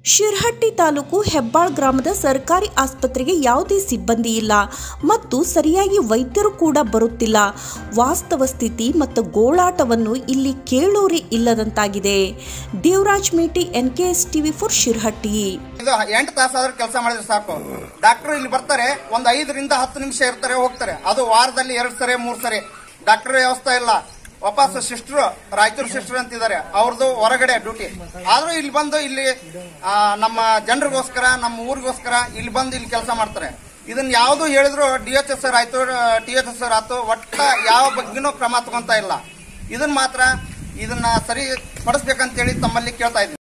ಶಿರ್ಹಟ್ಟಿ ತಾಲೂಕು ಹೆಬ್ಬಾಳ್ ಗ್ರಾಮದ ಸರ್ಕಾರಿ ಆಸ್ಪತ್ರೆಗೆ ಯಾವುದೇ ಸಿಬ್ಬಂದಿ ಇಲ್ಲ ಮತ್ತು ಸರಿಯಾಗಿ ವೈದ್ಯರು ಕೂಡ ಬರುತ್ತಿಲ್ಲ ವಾಸ್ತವ ಸ್ಥಿತಿ ಮತ್ತು ಗೋಳಾಟವನ್ನು ಇಲ್ಲಿ ಕೇಳೋರೇ ಇಲ್ಲದಂತಾಗಿದೆ Devaraj Meti N K S TV for Shirahatti ಇದು ಎಂಟು ತಾಸಾದ್ರೂ ಕೆಲಸ ಮಾಡಿದ್ರೆ ಸಾಕು ಡಾಕ್ಟರ್ ಇಲ್ಲಿ ಬರ್ತಾರೆ ಒಂದ್ ಐದರಿಂದ ಹತ್ತು ನಿಮಿಷ ಇರ್ತಾರೆ ಹೋಗ್ತಾರೆ ಅದು ವಾರದಲ್ಲಿ ಎರಡ್ ಸರಿ ಮೂರ್ ಸರಿ ಡಾಕ್ಟರ್ ವ್ಯವಸ್ಥೆ ಇಲ್ಲ ವಾಪಸ್ ಸಿಸ್ಟರ್ ರಾಯಚೂರು ಸಿಸ್ಟರ್ ಅಂತಿದ್ದಾರೆ ಅವ್ರದ್ದು ಹೊರಗಡೆ ಡ್ಯೂಟಿ ಆದ್ರೂ ಇಲ್ಲಿ ಬಂದು ಇಲ್ಲಿ ಆ, ನಮ್ಮ ಜನರಿಗೋಸ್ಕರ ನಮ್ಮ ಊರಿಗೋಸ್ಕರ ಇಲ್ಲಿ ಬಂದು ಇಲ್ಲಿ ಕೆಲಸ ಮಾಡ್ತಾರೆ ಇದನ್ನ ಯಾವ್ದು ಹೇಳಿದ್ರು ಡಿ ಎಚ್ ಎಸ್ ಆರ್ ಆಯ್ತು ಟಿ ಎಚ್ ಎಸ್ ಆರ್ ಆಯ್ತು ಒಟ್ಟ ಯಾವ ಬಗ್ಗೆನೂ ಕ್ರಮ ತಗೊಂತ ಇಲ್ಲ ಇದನ್ನ ಮಾತ್ರ ಇದನ್ನ ಸರಿ ಪಡಿಸ್ಬೇಕಂತೇಳಿ ತಮ್ಮಲ್ಲಿ ಕೇಳ್ತಾ ಇದ್ದೀನಿ